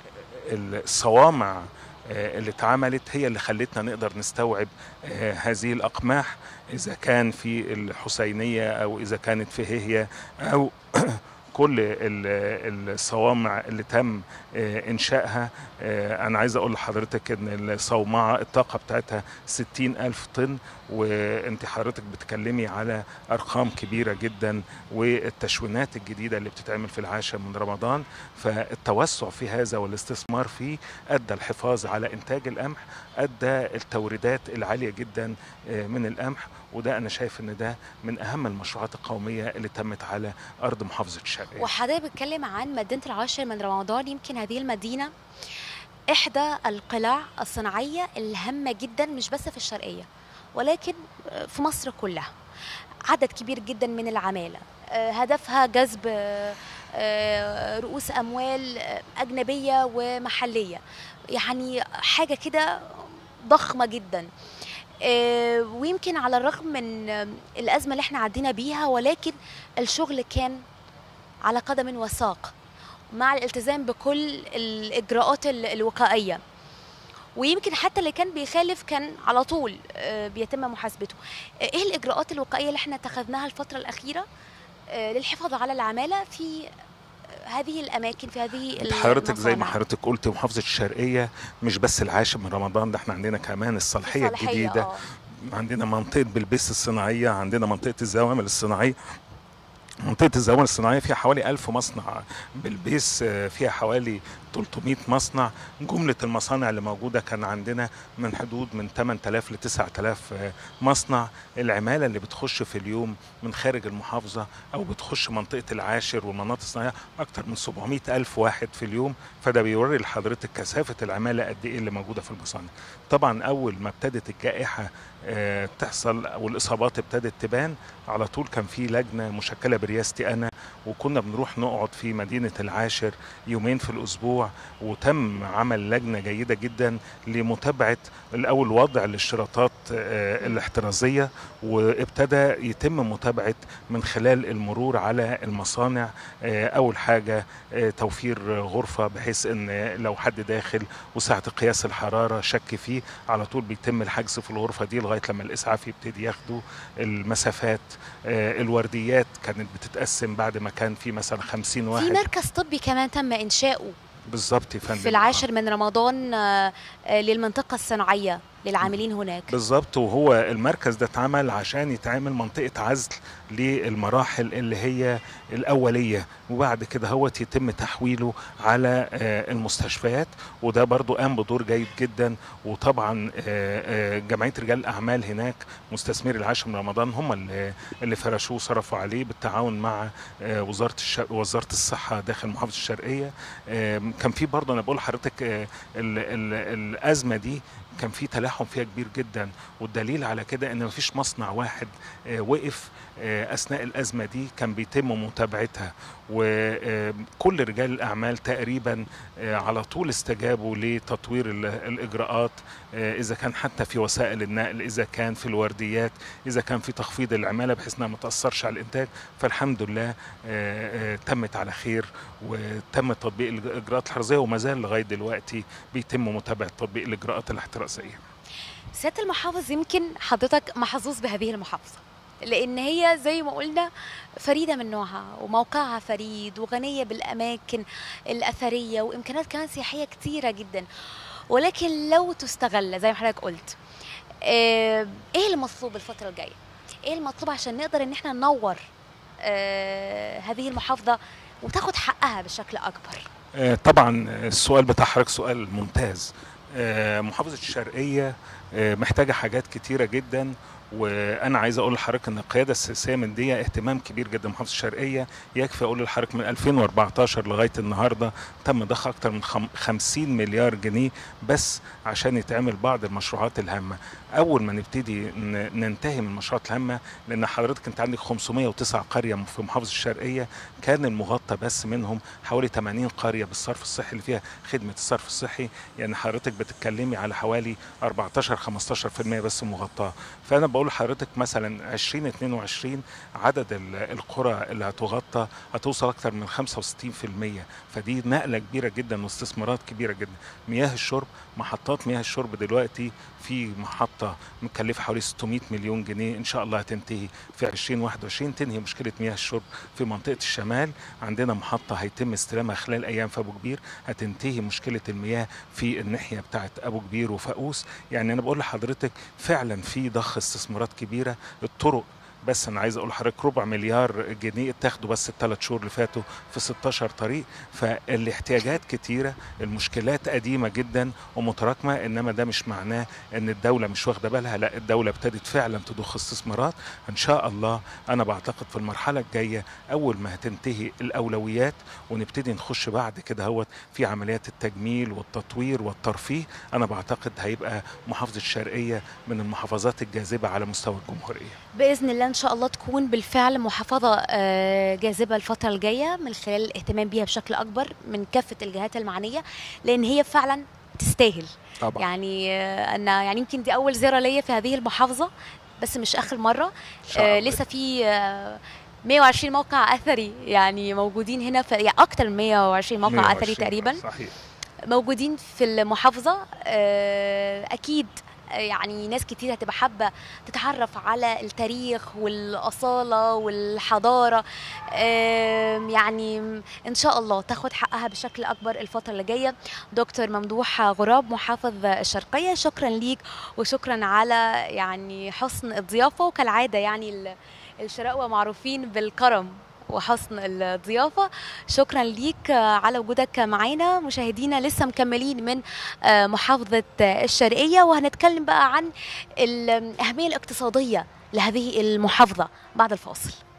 الصوامع آه، اللي اتعملت هي اللي خلتنا نقدر نستوعب آه، هذه الاقماح اذا كان في الحسينيه او اذا كانت في هي او كل ال- الصوامع اللي تم آه، انشائها آه، انا عايز اقول لحضرتك ان الصومعه الطاقه بتاعتها 60 الف طن وانت حضرتك بتكلمي على ارقام كبيره جدا والتشوينات الجديده اللي بتتعمل في العاشر من رمضان فالتوسع في هذا والاستثمار فيه ادى الحفاظ على انتاج القمح ادى التوريدات العاليه جدا آه، من القمح وده انا شايف ان ده من اهم المشروعات القوميه اللي تمت على ارض محافظه الشرقيه وحضرتك بتكلم عن مدينة العاشر من رمضان يمكن هذه المدينة إحدى القلاع الصناعية الهامة جدا مش بس في الشرقية ولكن في مصر كلها عدد كبير جدا من العمالة آه، هدفها جذب آه، آه، رؤوس أموال آه، أجنبية ومحلية يعني حاجة كده ضخمة جدا آه، ويمكن على الرغم من آه، الأزمة اللي احنا عدينا بيها ولكن الشغل كان على قدم وساق مع الالتزام بكل الإجراءات ال- الوقائية ويمكن حتى اللي كان بيخالف كان على طول آه، بيتم محاسبته آه، ايه الإجراءات الوقائية اللي احنا اتخذناها الفترة الأخيرة آه، للحفاظ على العمالة في آه، هذه الأماكن في هذه انت حضرتك زي ما المصانع؟ حضرتك قلت محافظه الشرقيه مش بس العاشر من رمضان ده احنا عندنا كمان الصالحيه صالحية، الجديده آه. عندنا منطقه بلبيس الصناعيه عندنا منطقه الزوامل الصناعيه منطقة الزوامل الصناعية فيها حوالي 1000 مصنع بالبيس آه، فيها حوالي 300 مصنع جملة المصانع اللي موجودة كان عندنا من حدود من 8000 ل 9000 آه، مصنع العمالة اللي بتخش في اليوم من خارج المحافظة أو بتخش منطقة العاشر والمناطق الصناعية أكتر من 700 ألف واحد في اليوم فده بيوري لحضرتك كثافة العمالة قد إيه اللي موجودة في المصانع طبعا أول ما ابتدت الجائحة آه، تحصل والإصابات ابتدت تبان على طول كان في لجنة مشكلة برياستي أنا وكنا بنروح نقعد في مدينة العاشر يومين في الأسبوع وتم عمل لجنة جيدة جدا لمتابعة الأول وضع الاشتراطات آه، الاحترازية وابتدى يتم متابعة من خلال المرور على المصانع آه، أول حاجة آه، توفير غرفة بحيث أن لو حد داخل وساعة قياس الحرارة شك فيه على طول بيتم الحجز في الغرفة دي لغاية لما الإسعاف يبتدي ياخدوا المسافات آه، الورديات كانت بتتقسم بعد ما كان في مثلا 50 في واحد مركز طبي كمان تم انشاؤه بالظبط يا فندم في العاشر من رمضان آه، آه، للمنطقه الصناعيه للعاملين هناك بالظبط وهو المركز ده اتعمل عشان يتعمل منطقة عزل للمراحل اللي هي الأولية وبعد كده هو يتم تحويله على آه، المستشفيات وده برضو قام بدور جيد جدا وطبعا آه، آه، جمعية رجال الأعمال هناك مستثمري العاشر من رمضان هم اللي, اللي فرشوه وصرفوا عليه بالتعاون مع آه، وزارة الش... وزارة الصحة داخل محافظة الشرقية آه، كان في برضه أنا بقول لحضرتك آه، ال... ال... الأزمة دي كان في تلاحم فيها كبير جدا والدليل على كده ان مفيش مصنع واحد آه، وقف آه، اثناء الازمه دي كان بيتم متابعتها وكل رجال الاعمال تقريبا آه، على طول استجابوا لتطوير ال- الاجراءات آه، اذا كان حتى في وسائل النقل اذا كان في الورديات اذا كان في تخفيض العماله بحيث انها ما تاثرش على الانتاج فالحمد لله آه، آه، تمت على خير وتم تطبيق الاجراءات الحرزيه وما زال لغايه دلوقتي بيتم متابعه تطبيق الاجراءات الاحترازيه سياده المحافظ يمكن حضرتك محظوظ بهذه المحافظه لان هي زي ما قلنا فريده من نوعها وموقعها فريد وغنيه بالاماكن الاثريه وامكانيات كمان سياحيه كتيره جدا ولكن لو تستغل زي ما حضرتك قلت آه، ايه المطلوب الفتره الجايه ايه المطلوب عشان نقدر ان احنا ننور آه، هذه المحافظه وتاخد حقها بشكل اكبر آه، طبعا السؤال بتاع حضرتك سؤال ممتاز آه، محافظة الشرقية آه، محتاجة حاجات كتيرة جدا وانا عايز اقول لحضرتك ان القياده السياسيه من دي اهتمام كبير جدا محافظه الشرقيه يكفي اقول لحضرتك من 2014 لغايه النهارده تم ضخ اكتر من خم- 50 مليار جنيه بس عشان يتعمل بعض المشروعات الهامه اول ما نبتدي ن- ننتهي من المشروعات الهامه لان حضرتك انت عندك 509 قريه في محافظه الشرقيه كان المغطى بس منهم حوالي 80 قريه بالصرف الصحي اللي فيها خدمه الصرف الصحي يعني حضرتك بتتكلمي على حوالي 14 15% بس مغطاه فانا بقول لحضرتك مثلا 2022 عدد ال- القرى اللي هتغطى هتوصل اكتر من 65% فدي نقله كبيره جدا واستثمارات كبيره جدا مياه الشرب محطات مياه الشرب دلوقتي في محطه مكلفه حوالي 600 مليون جنيه ان شاء الله هتنتهي في 2021 تنهي مشكله مياه الشرب في منطقه الشمال عندنا محطه هيتم استلامها خلال ايام في ابو كبير هتنتهي مشكله المياه في الناحيه بتاعه ابو كبير وفاقوس يعني انا بقول لحضرتك فعلا في ضخ استثمارات كبيره الطرق بس انا عايز اقول لحضرتك ربع مليار جنيه اتاخدوا بس الثلاث شهور اللي فاتوا في 16 طريق فالاحتياجات كتيره المشكلات قديمه جدا ومتراكمه انما ده مش معناه ان الدوله مش واخده بالها لا الدوله ابتدت فعلا تضخ استثمارات ان شاء الله انا بعتقد في المرحله الجايه اول ما هتنتهي الاولويات ونبتدي نخش بعد كده هوت في عمليات التجميل والتطوير والترفيه انا بعتقد هيبقى محافظه الشرقيه من المحافظات الجاذبه على مستوى الجمهوريه باذن الله ان شاء الله تكون بالفعل محافظه آه، جاذبه الفتره الجايه من خلال الاهتمام بيها بشكل اكبر من كافه الجهات المعنيه لان هي فعلا تستاهل طبعا يعني آه، انا يعني يمكن دي اول زياره ليا في هذه المحافظه بس مش اخر مره إن شاء آه الله. لسه في آه 120 موقع اثري يعني موجودين هنا في يعني اكتر من 120 موقع 120 اثري تقريبا صحيح موجودين في المحافظة آه، أكيد آه، يعني ناس كتير هتبقى حابة تتعرف على التاريخ والأصالة والحضارة آم، يعني إن شاء الله تاخد حقها بشكل أكبر الفترة اللي جاية دكتور ممدوح غراب محافظ الشرقية شكرا ليك وشكرا على يعني حسن الضيافة وكالعادة يعني ال- الشراقوة معروفين بالكرم وحسن الضيافة شكرا ليك على وجودك معانا مشاهدينا لسه مكملين من محافظة الشرقية وهنتكلم بقى عن الأهمية الاقتصادية لهذه المحافظة بعد الفاصل